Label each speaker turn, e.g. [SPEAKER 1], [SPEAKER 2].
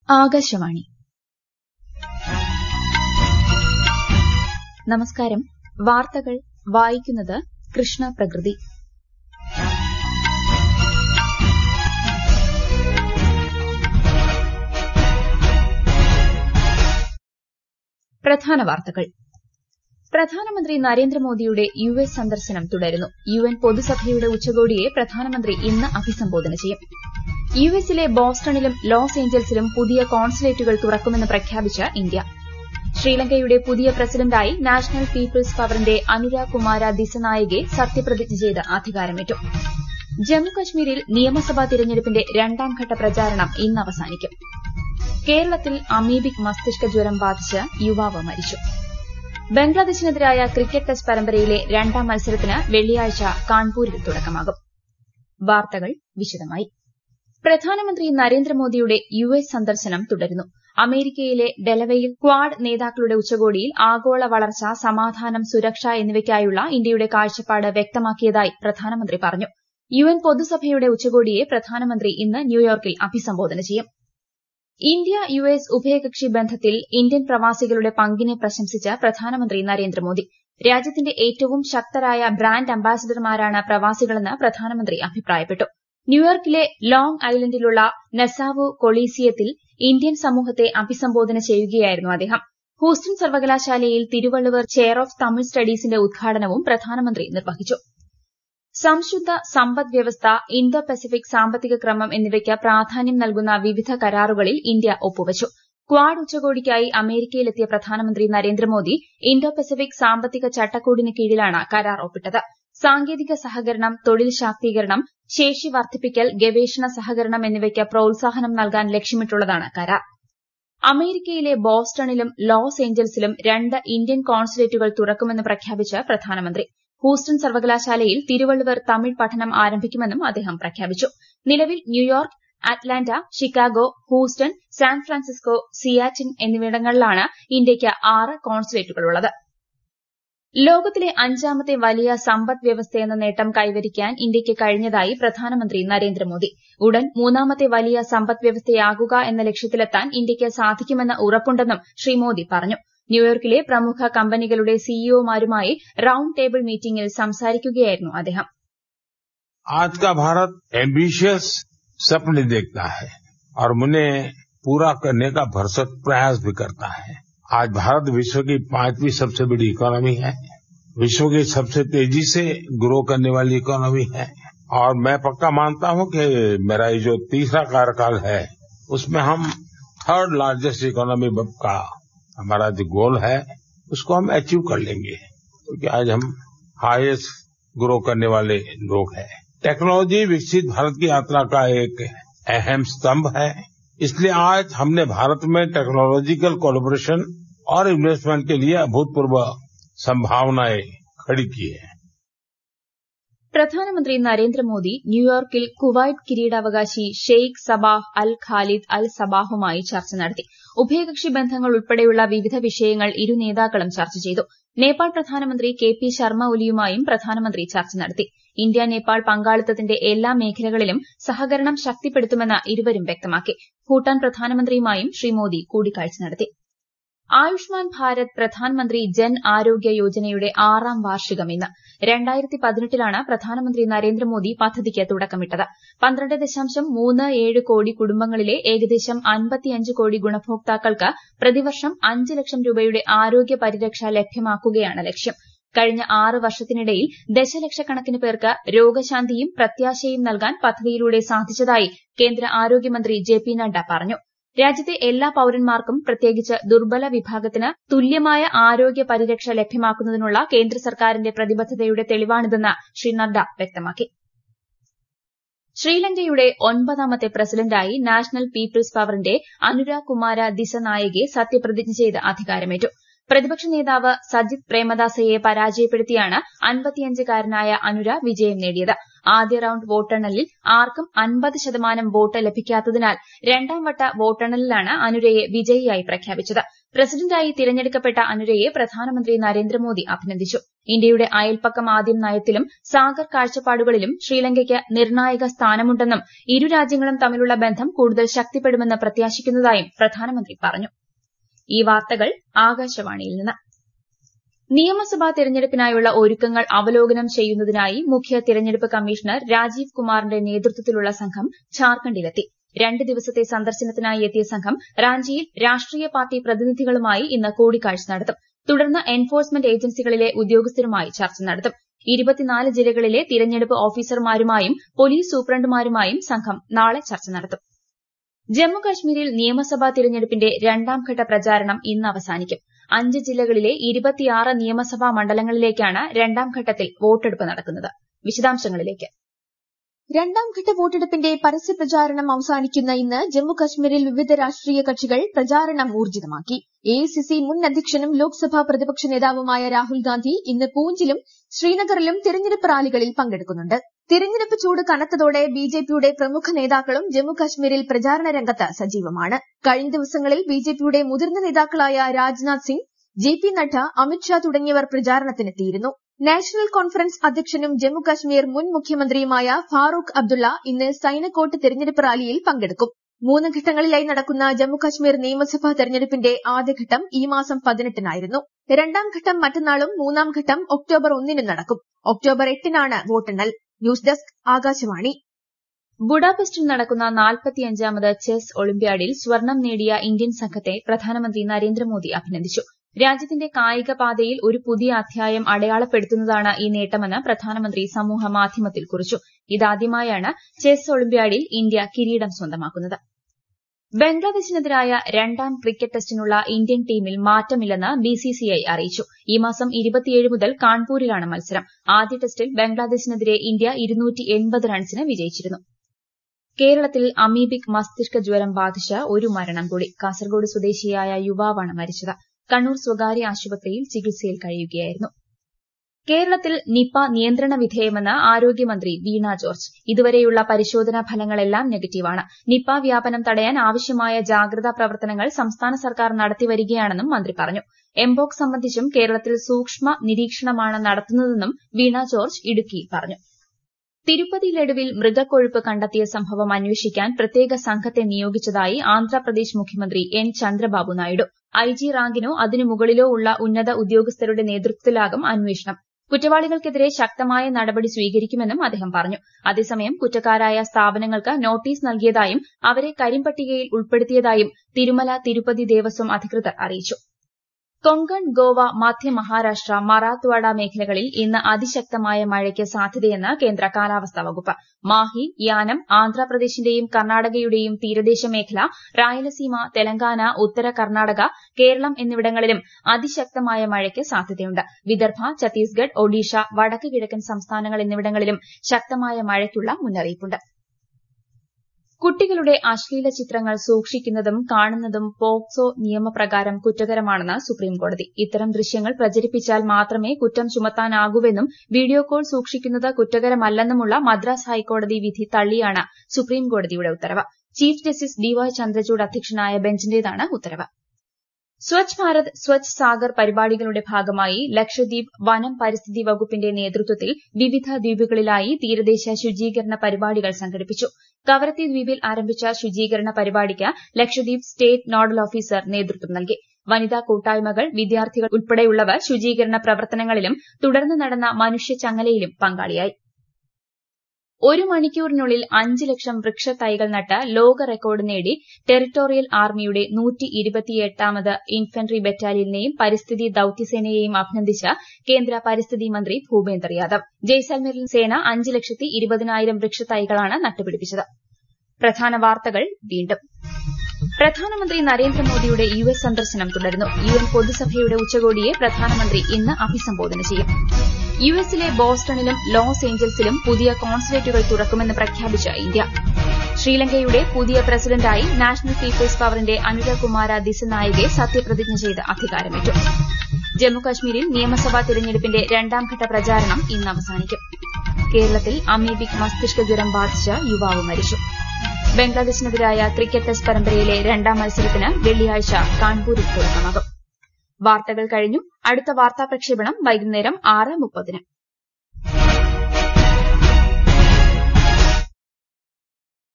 [SPEAKER 1] ആകാശവാണി നമസ്കാരം വാർത്തകൾ വായിക്കുന്നത് കൃഷ്ണ പ്രകൃതി പ്രധാന വാർത്തകൾ പ്രധാനമന്ത്രി നരേന്ദ്രമോദിയുടെ യു എസ് സന്ദർശനം തുടരുന്നു യു എൻ പൊതുസഭയുടെ ഉച്ചകോടിയെ പ്രധാനമന്ത്രി ഇന്ന് അഭിസംബോധന ചെയ്യും യു എസിലെ ബോസ്റ്റണിലും ലോസ് ഏഞ്ചൽസിലും പുതിയ കോൺസുലേറ്റുകൾ തുറക്കുമെന്ന് പ്രഖ്യാപിച്ച് ഇന്ത്യ ശ്രീലങ്കയുടെ പുതിയ പ്രസിഡന്റായി നാഷണൽ പീപ്പിൾസ് പവറിന്റെ അനുര കുമാര ദിസനായകെ സത്യപ്രതിജ്ഞ ചെയ്ത് അധികാരമേറ്റു ജമ്മുകശ്മീരിൽ നിയമസഭാ തിരഞ്ഞെടുപ്പിന്റെ രണ്ടാംഘട്ട പ്രചാരണം ഇന്ന് അവസാനിക്കും കേരളത്തിൽ അമീബിക് മസ്തിഷ്ക ജ്വരം ബാധിച്ച് യുവാവ് മരിച്ചു ബംഗ്ലാദേശിനെതിരായ ക്രിക്കറ്റ് ടെസ്റ്റ് പരമ്പരയിലെ രണ്ടാം മത്സരത്തിന് വെള്ളിയാഴ്ച കാൺപൂരിൽ തുടക്കമാകും വാർത്തകൾ വിശദമായി പ്രധാനമന്ത്രി നരേന്ദ്രമോദിയുടെ യു എസ് സന്ദർശനം തുടരുന്നു അമേരിക്കയിലെ ഡെലവയിൽ ക്വാഡ് നേതാക്കളുടെ ഉച്ചകോടിയിൽ ആഗോള വളർച്ച സമാധാനം സുരക്ഷ എന്നിവയ്ക്കായുള്ള ഇന്ത്യയുടെ കാഴ്ചപ്പാട് വ്യക്തമാക്കിയതായി പ്രധാനമന്ത്രി പറഞ്ഞു യു എൻ പൊതുസഭയുടെ ഉച്ചകോടിയെ പ്രധാനമന്ത്രി ഇന്ന് ന്യൂയോർക്കിൽ അഭിസംബോധന ചെയ്യും ഇന്ത്യ യു എസ് ഉഭയകക്ഷി ബന്ധത്തിൽ ഇന്ത്യൻ പ്രവാസികളുടെ പങ്കിനെ പ്രശംസിച്ച് പ്രധാനമന്ത്രി നരേന്ദ്രമോദി രാജ്യത്തിന്റെ ഏറ്റവും ശക്തരായ ബ്രാൻഡ് അംബാസിഡർമാരാണ് പ്രവാസികളെന്ന് പ്രധാനമന്ത്രി അഭിപ്രായപ്പെട്ടു ന്യൂയോർക്കിലെ ലോങ് ഐലൻഡിലുള്ള നസാവു കൊളീസിയത്തിൽ ഇന്ത്യൻ സമൂഹത്തെ അഭിസംബോധന ചെയ്യുകയായിരുന്നു അദ്ദേഹം ഹൂസ്റ്റൺ സർവകലാശാലയിൽ തിരുവള്ളുവർ ചെയർ ഓഫ് തമിഴ് സ്റ്റഡീസിന്റെ ഉദ്ഘാടനവും പ്രധാനമന്ത്രി നിർവഹിച്ചു സംശുദ്ധ സമ്പദ് വ്യവസ്ഥ ഇന്തോ പസഫിക് സാമ്പത്തിക ക്രമം എന്നിവയ്ക്ക് പ്രാധാന്യം നൽകുന്ന വിവിധ കരാറുകളിൽ ഇന്ത്യ ഒപ്പുവച്ചു ക്വാഡ് ഉച്ചകോടിക്കായി അമേരിക്കയിലെത്തിയ പ്രധാനമന്ത്രി നരേന്ദ്രമോദി ഇന്തോ പസഫിക് സാമ്പത്തിക ചട്ടക്കൂടിന് കീഴിലാണ് കരാർ ഒപ്പിട്ടത് സാങ്കേതിക സഹകരണം തൊഴിൽ ശാക്തീകരണം ശേഷി വർദ്ധിപ്പിക്കൽ ഗവേഷണ സഹകരണം എന്നിവയ്ക്ക് പ്രോത്സാഹനം നൽകാൻ ലക്ഷ്യമിട്ടുള്ളതാണ് കരാർ അമേരിക്കയിലെ ബോസ്റ്റണിലും ലോസ് ഏഞ്ചൽസിലും രണ്ട് ഇന്ത്യൻ കോൺസുലേറ്റുകൾ തുറക്കുമെന്ന് പ്രഖ്യാപിച്ച് പ്രധാനമന്ത്രി ഹൂസ്റ്റൺ സർവകലാശാലയിൽ തിരുവള്ളുവർ തമിഴ് പഠനം ആരംഭിക്കുമെന്നും അദ്ദേഹം പ്രഖ്യാപിച്ചു നിലവിൽ New York Atlanta Chicago Houston San Francisco Seattle എന്നിവിടങ്ങളിലാണ് ഇന്ത്യയ്ക്ക് ആറ് കോൺസുലേറ്റുകളുള്ളത് ലോകത്തിലെ അഞ്ചാമത്തെ വലിയ സമ്പദ് വ്യവസ്ഥയെന്ന നേട്ടം കൈവരിക്കാൻ ഇന്ത്യയ്ക്ക് കഴിഞ്ഞതായി പ്രധാനമന്ത്രി നരേന്ദ്രമോദി ഉടൻ മൂന്നാമത്തെ വലിയ സമ്പദ് വ്യവസ്ഥയാകുക എന്ന ലക്ഷ്യത്തിലെത്താൻ ഇന്ത്യയ്ക്ക് സാധിക്കുമെന്ന് ഉറപ്പുണ്ടെന്നും ശ്രീ മോദി പറഞ്ഞു ന്യൂയോർക്കിലെ പ്രമുഖ കമ്പനികളുടെ സിഇഒമാരുമായി റൌണ്ട് ടേബിൾ മീറ്റിംഗിൽ സംസാരിക്കുകയായിരുന്നു അദ്ദേഹം
[SPEAKER 2] आज का भारत एम्बिशियस सपने देखता है और उन्हें पूरा करने का भरसक प्रयास भी करता है आज भारत विश्व की पांचवी सबसे बड़ी इकोनॉमी है विश्व की सबसे तेजी से ग्रो करने वाली इकोनॉमी है और मैं पक्का मानता हूं कि मेरा ये जो तीसरा कार्यकाल है उसमें हम थर्ड लार्जेस्ट इकोनॉमी का हमारा जो गोल है उसको हम अचीव कर लेंगे क्योंकि आज हम हाईएस्ट ग्रो करने वाले लोग हैं टेक्नोलॉजी विकसित भारत की यात्रा का एक अहम स्तंभ है इसलिए आज हमने भारत में टेक्नोलॉजिकल कोलोबरेशन और इन्वेस्टमेंट के लिए अभूतपूर्व संभावनाएं खड़ी की है
[SPEAKER 1] പ്രധാനമന്ത്രി നരേന്ദ്രമോദി ന്യൂയോർക്കിൽ കുവൈറ്റ് കിരീടാവകാശി ഷെയ്ഖ് സബാഹ് അൽ ഖാലിദ് അൽ സബാഹുമായി ചർച്ച നടത്തി ഉഭയകക്ഷി ബന്ധങ്ങൾ ഉൾപ്പെടെയുള്ള വിവിധ വിഷയങ്ങൾ ഇരു നേതാക്കളും ചർച്ച ചെയ്തു നേപ്പാൾ പ്രധാനമന്ത്രി കെ പി ശർമ്മ ഒലിയുമായും പ്രധാനമന്ത്രി ചർച്ച നടത്തി ഇന്ത്യ നേപ്പാൾ പങ്കാളിത്തത്തിന്റെ എല്ലാ മേഖലകളിലും സഹകരണം ശക്തിപ്പെടുത്തുമെന്ന് ഇരുവരും വ്യക്തമാക്കി ഭൂട്ടാൻ പ്രധാനമന്ത്രിയുമായും ശ്രീ മോദി കൂടിക്കാഴ്ച നടത്തി ആയുഷ്മാൻ ഭാരത് പ്രധാൻമന്ത്രി ജൻ ആരോഗ്യ യോജനയുടെ ആറാം വാർഷികം ഇന്ന് രണ്ടായിരത്തി പതിനെട്ടിലാണ് പ്രധാനമന്ത്രി നരേന്ദ്രമോദി പദ്ധതിക്ക് തുടക്കമിട്ടത് പന്ത്രണ്ട് ദശാംശം മൂന്ന് ഏഴ് കോടി കുടുംബങ്ങളിലെ ഏകദേശം അൻപത്തിയഞ്ച് കോടി ഗുണഭോക്താക്കൾക്ക് പ്രതിവർഷം അഞ്ച് ലക്ഷം രൂപയുടെ ആരോഗ്യ പരിരക്ഷ ലഭ്യമാക്കുകയാണ് ലക്ഷ്യം കഴിഞ്ഞ ആറ് വർഷത്തിനിടയിൽ ദശലക്ഷക്കണക്കിന് പേർക്ക് രോഗശാന്തിയും പ്രത്യാശയും നൽകാൻ പദ്ധതിയിലൂടെ സാധിച്ചതായി കേന്ദ്ര ആരോഗ്യമന്ത്രി ജെ പി നഡ്ഡ പറഞ്ഞു രാജ്യത്തെ എല്ലാ പൌരന്മാർക്കും പ്രത്യേകിച്ച് ദുർബല വിഭാഗത്തിന് തുല്യമായ ആരോഗ്യ പരിരക്ഷ ലഭ്യമാക്കുന്നതിനുള്ള കേന്ദ്ര സർക്കാരിന്റെ പ്രതിബദ്ധതയുടെ തെളിവാണിതെന്ന് ശ്രീ നഡ്ഡ വ്യക്തമാക്കി ശ്രീലങ്കയുടെ ഒൻപതാമത്തെ പ്രസിഡന്റായി നാഷണൽ പീപ്പിൾസ് പവറിന്റെ അനുര കുമാര ദിസനായകെ സത്യപ്രതിജ്ഞ ചെയ്ത് അധികാരമേറ്റു പ്രതിപക്ഷ നേതാവ് സജിത് പ്രേമദാസയെ പരാജയപ്പെടുത്തിയാണ് അൻപത്തിയഞ്ചുകാരനായ അനുര വിജയം നേടിയത് ആദ്യ റൌണ്ട് വോട്ടെണ്ണലിൽ ആർക്കും അൻപത് ശതമാനം വോട്ട് ലഭിക്കാത്തതിനാൽ രണ്ടാം വട്ട വോട്ടെണ്ണലിലാണ് അനുരയെ വിജയിയായി പ്രഖ്യാപിച്ചത് പ്രസിഡന്റായി തിരഞ്ഞെടുക്കപ്പെട്ട അനുരയെ പ്രധാനമന്ത്രി നരേന്ദ്രമോദി അഭിനന്ദിച്ചു ഇന്ത്യയുടെ അയൽപക്കം ആദ്യം നയത്തിലും സാഗർ കാഴ്ചപ്പാടുകളിലും ശ്രീലങ്കയ്ക്ക് നിർണായക സ്ഥാനമുണ്ടെന്നും ഇരു രാജ്യങ്ങളും തമ്മിലുള്ള ബന്ധം കൂടുതൽ ശക്തിപ്പെടുമെന്ന് പ്രത്യാശിക്കുന്നതായും പ്രധാനമന്ത്രി പറഞ്ഞു ഈ വാർത്തകൾ ആകാശവാണിയിൽ നിന്ന് നിയമസഭാ തെരഞ്ഞെടുപ്പിനായുള്ള ഒരുക്കങ്ങൾ അവലോകനം ചെയ്യുന്നതിനായി മുഖ്യ തെരഞ്ഞെടുപ്പ് കമ്മീഷണർ രാജീവ് കുമാറിന്റെ നേതൃത്വത്തിലുള്ള സംഘം ഝാർഖണ്ഡിലെത്തി രണ്ട് ദിവസത്തെ സന്ദർശനത്തിനായി എത്തിയ സംഘം റാഞ്ചിയിൽ രാഷ്ട്രീയ പാർട്ടി പ്രതിനിധികളുമായി ഇന്ന് കൂടിക്കാഴ്ച നടത്തും തുടർന്ന് എൻഫോഴ്സ്മെന്റ് ഏജൻസികളിലെ ഉദ്യോഗസ്ഥരുമായി ചർച്ച നടത്തും ഇരുപത്തിനാല് ജില്ലകളിലെ തിരഞ്ഞെടുപ്പ് ഓഫീസർമാരുമായും പോലീസ് സൂപ്രണ്ടുമാരുമായും സംഘം നാളെ ചർച്ച നടത്തും ജമ്മുകശ്മീരിൽ നിയമസഭാ തിരഞ്ഞെടുപ്പിന്റെ രണ്ടാംഘട്ട പ്രചാരണം ഇന്ന് അവസാനിക്കും അഞ്ച് ജില്ലകളിലെ ഇരുപത്തിയാറ് നിയമസഭാ മണ്ഡലങ്ങളിലേക്കാണ് രണ്ടാം ഘട്ടത്തിൽ വോട്ടെടുപ്പ് നടക്കുന്നത് വിശദാംശങ്ങളിലേക്ക്
[SPEAKER 3] രണ്ടാംഘട്ട വോട്ടെടുപ്പിന്റെ പരസ്യ പ്രചാരണം അവസാനിക്കുന്ന ഇന്ന് ജമ്മു കശ്മീരിൽ വിവിധ രാഷ്ട്രീയ കക്ഷികൾ പ്രചാരണം ഊർജിതമാക്കി എഐസിസി മുൻ അധ്യക്ഷനും ലോക്സഭാ പ്രതിപക്ഷ നേതാവുമായ രാഹുൽ ഗാന്ധി ഇന്ന് പൂഞ്ചിലും ശ്രീനഗറിലും തിരഞ്ഞെടുപ്പ് റാലികളിൽ പങ്കെടുക്കുന്നുണ്ട് തിരഞ്ഞെടുപ്പ് ചൂട് കനത്തതോടെ ബിജെപിയുടെ പ്രമുഖ നേതാക്കളും ജമ്മു കശ്മീരിൽ പ്രചാരണ രംഗത്ത് സജീവമാണ് കഴിഞ്ഞ ദിവസങ്ങളിൽ ബിജെപിയുടെ മുതിർന്ന നേതാക്കളായ രാജ്നാഥ് സിംഗ് ജെ പി നഡ്ഡ അമിത്ഷാ തുടങ്ങിയവർ പ്രചാരണത്തിനെത്തിയിരുന്നു നാഷണൽ കോൺഫറൻസ് അധ്യക്ഷനും ജമ്മു കശ്മീർ മുൻ മുഖ്യമന്ത്രിയുമായ ഫാറൂഖ് അബ്ദുള്ള ഇന്ന് സൈനക്കോട്ട് തെരഞ്ഞെടുപ്പ് റാലിയിൽ പങ്കെടുക്കും മൂന്ന് ഘട്ടങ്ങളിലായി നടക്കുന്ന ജമ്മു കശ്മീർ നിയമസഭാ തെരഞ്ഞെടുപ്പിന്റെ ആദ്യഘട്ടം ഈ മാസം പതിനെട്ടിനായിരുന്നു രണ്ടാം ഘട്ടം മറ്റന്നാളും മൂന്നാം ഘട്ടം ഒക്ടോബർ ഒന്നിനും നടക്കും ഒക്ടോബർ എട്ടിനാണ് വോട്ടെണ്ണൽ ന്യൂസ് ഡെസ്ക് ആകാശവാണി
[SPEAKER 1] ബുഡാപെസ്റ്റിൽ നടക്കുന്ന നാൽപ്പത്തിയഞ്ചാമത് ചെസ് ഒളിമ്പ്യാഡിൽ സ്വർണം നേടിയ ഇന്ത്യൻ സംഘത്തെ പ്രധാനമന്ത്രി നരേന്ദ്രമോദി അഭിനന്ദിച്ചു രാജ്യത്തിന്റെ കായിക പാതയിൽ ഒരു പുതിയ അധ്യായം അടയാളപ്പെടുത്തുന്നതാണ് ഈ നേട്ടമെന്ന് പ്രധാനമന്ത്രി സമൂഹ മാധ്യമത്തിൽ കുറിച്ചു ഇതാദ്യമായാണ് ചെസ് ഒളിമ്പ്യാഡിൽ ഇന്ത്യ കിരീടം സ്വന്തമാക്കുന്നത് ബംഗ്ലാദേശിനെതിരായ രണ്ടാം ക്രിക്കറ്റ് ടെസ്റ്റിനുള്ള ഇന്ത്യൻ ടീമിൽ മാറ്റമില്ലെന്ന് ബിസിസിഐ അറിയിച്ചു ഈ മാസം ഇരുപത്തിയേഴ് മുതൽ കാൺപൂരിലാണ് മത്സരം ആദ്യ ടെസ്റ്റിൽ ബംഗ്ലാദേശിനെതിരെ ഇന്ത്യ റൺസിന് വിജയിച്ചിരുന്നു കേരളത്തിൽ അമീബിക് മസ്തിഷ്ക ജ്വരം ബാധിച്ച് ഒരു മരണം കൂടി കാസർഗോഡ് സ്വദേശിയായ യുവാവാണ് മരിച്ചത് കണ്ണൂർ സ്വകാര്യ ആശുപത്രിയിൽ ചികിത്സയിൽ കഴിയുകയായിരുന്നു കേരളത്തിൽ നിപ നിയന്ത്രണ വിധേയമെന്ന് ആരോഗ്യമന്ത്രി വീണ ജോർജ് ഇതുവരെയുള്ള പരിശോധനാ ഫലങ്ങളെല്ലാം നെഗറ്റീവാണ് നിപ വ്യാപനം തടയാൻ ആവശ്യമായ ജാഗ്രതാ പ്രവർത്തനങ്ങൾ സംസ്ഥാന സർക്കാർ നടത്തിവരികയാണെന്നും മന്ത്രി പറഞ്ഞു എംബോക് സംബന്ധിച്ചും കേരളത്തിൽ സൂക്ഷ്മ നിരീക്ഷണമാണ് നടത്തുന്നതെന്നും വീണ ജോർജ് ഇടുക്കിയിൽ പറഞ്ഞു തിരുപ്പതി ലഡുവിൽ മൃഗക്കൊഴുപ്പ് കണ്ടെത്തിയ സംഭവം അന്വേഷിക്കാൻ പ്രത്യേക സംഘത്തെ നിയോഗിച്ചതായി ആന്ധ്രാപ്രദേശ് മുഖ്യമന്ത്രി എൻ ചന്ദ്രബാബു നായിഡു ഐജി റാങ്കിനോ അതിനു മുകളിലോ ഉള്ള ഉന്നത ഉദ്യോഗസ്ഥരുടെ നേതൃത്വത്തിലാകും അന്വേഷണം കുറ്റവാളികൾക്കെതിരെ ശക്തമായ നടപടി സ്വീകരിക്കുമെന്നും അദ്ദേഹം പറഞ്ഞു അതേസമയം കുറ്റക്കാരായ സ്ഥാപനങ്ങൾക്ക് നോട്ടീസ് നൽകിയതായും അവരെ കരിമ്പട്ടികയിൽ ഉൾപ്പെടുത്തിയതായും തിരുമല തിരുപ്പതി ദേവസ്വം അധികൃതർ അറിയിച്ചു കൊങ്കൺ ഗോവ മധ്യ മഹാരാഷ്ട്ര മറാത്ത്വാഡ മേഖലകളിൽ ഇന്ന് അതിശക്തമായ മഴയ്ക്ക് സാധ്യതയെന്ന് കേന്ദ്ര കാലാവസ്ഥാ വകുപ്പ് മാഹി യാനം ആന്ധ്രാപ്രദേശിന്റെയും കർണാടകയുടെയും തീരദേശ മേഖല റായലസീമ തെലങ്കാന ഉത്തര കർണാടക കേരളം എന്നിവിടങ്ങളിലും അതിശക്തമായ മഴയ്ക്ക് സാധ്യതയുണ്ട് വിദർഭ ഛത്തീസ്ഗഡ് ഒഡീഷ വടക്ക് കിഴക്കൻ സംസ്ഥാനങ്ങൾ എന്നിവിടങ്ങളിലും ശക്തമായ മഴയ്ക്കുള്ള മുന്നറിയിപ്പുണ്ട് കുട്ടികളുടെ അശ്ലീല ചിത്രങ്ങൾ സൂക്ഷിക്കുന്നതും കാണുന്നതും പോക്സോ നിയമപ്രകാരം കുറ്റകരമാണെന്ന് സുപ്രീംകോടതി ഇത്തരം ദൃശ്യങ്ങൾ പ്രചരിപ്പിച്ചാൽ മാത്രമേ കുറ്റം ചുമത്താനാകൂവെന്നും വീഡിയോ കോൾ സൂക്ഷിക്കുന്നത് കുറ്റകരമല്ലെന്നുമുള്ള മദ്രാസ് ഹൈക്കോടതി വിധി തള്ളിയാണ് സുപ്രീംകോടതിയുടെ ഉത്തരവ് chief justice D Y Chandrachud അധ്യക്ഷനായ ബെഞ്ചിന്റേതാണ് ഉത്തരവ് സ്വച്ഛ് ഭാരത് സ്വച്ഛ് സാഗർ പരിപാടികളുടെ ഭാഗമായി ലക്ഷദ്വീപ് വനം പരിസ്ഥിതി വകുപ്പിന്റെ നേതൃത്വത്തിൽ വിവിധ ദ്വീപുകളിലായി തീരദേശ ശുചീകരണ പരിപാടികൾ സംഘടിപ്പിച്ചു കവരത്തി ദ്വീപിൽ ആരംഭിച്ച ശുചീകരണ പരിപാടിക്ക് ലക്ഷദ്വീപ് സ്റ്റേറ്റ് നോഡൽ ഓഫീസർ നേതൃത്വം നൽകി വനിതാ കൂട്ടായ്മകൾ വിദ്യാർത്ഥികൾ ഉൾപ്പെടെയുള്ളവർ ശുചീകരണ പ്രവർത്തനങ്ങളിലും തുടർന്ന് നടന്ന മനുഷ്യച്ചങ്ങലയിലും പങ്കാളിയായി ഒരു മണിക്കൂറിനുള്ളിൽ അഞ്ച് ലക്ഷം വൃക്ഷത്തൈകൾ നട്ട് ലോക റെക്കോർഡ് നേടി ടെറിട്ടോറിയൽ ആർമിയുടെ നൂറ്റി ഇരുപത്തിയെട്ടാമത് ഇൻഫൻട്രി ബറ്റാലിയനെയും പരിസ്ഥിതി ദൌത്യസേനയെയും അഭിനന്ദിച്ച് കേന്ദ്ര പരിസ്ഥിതി മന്ത്രി ഭൂപേന്ദർ യാദവ് ജയ്സൽമീറിൽ സേന അഞ്ച് ലക്ഷത്തി ഇരുപതിനായിരം വൃക്ഷത്തൈകളാണ് നട്ടുപിടിപ്പിച്ചത് പ്രധാന വാർത്തകൾ വീണ്ടും പ്രധാനമന്ത്രി നരേന്ദ്രമോദിയുടെ യു എസ് സന്ദർശനം തുടരുന്നു യു എൻ പൊതുസഭയുടെ ഉച്ചകോടിയെ പ്രധാനമന്ത്രി ഇന്ന് അഭിസംബോധന ചെയ്യും യു എസിലെ ബോസ്റ്റണിലും ലോസ് ഏഞ്ചൽസിലും പുതിയ കോൺസുലേറ്റുകൾ തുറക്കുമെന്ന് പ്രഖ്യാപിച്ച ഇന്ത്യ ശ്രീലങ്കയുടെ പുതിയ പ്രസിഡന്റായി നാഷണൽ പീപ്പിൾസ് പവറിന്റെ അനുരകുമാര ദിസനായകെ സത്യപ്രതിജ്ഞ ചെയ്ത് അധികാരമേറ്റു ജമ്മുകശ്മീരിൽ നിയമസഭാ തിരഞ്ഞെടുപ്പിന്റെ രണ്ടാംഘട്ട പ്രചാരണം ഇന്ന് അവസാനിക്കും കേരളത്തിൽ അമീബിക് മസ്തിഷ്ക ജ്വരം ബാധിച്ച് യുവാവ് മരിച്ചു ബംഗ്ലാദേശിനെതിരായ ക്രിക്കറ്റ് ടെസ്റ്റ് പരമ്പരയിലെ രണ്ടാം മത്സരത്തിന് വെള്ളിയാഴ്ച കാൺപൂരിൽ തുടക്കമാകും വാർത്തകൾ കഴിഞ്ഞു അടുത്ത വാർത്താ പ്രക്ഷേപണം വൈകുന്നേരം ആറ് മുപ്പതിന്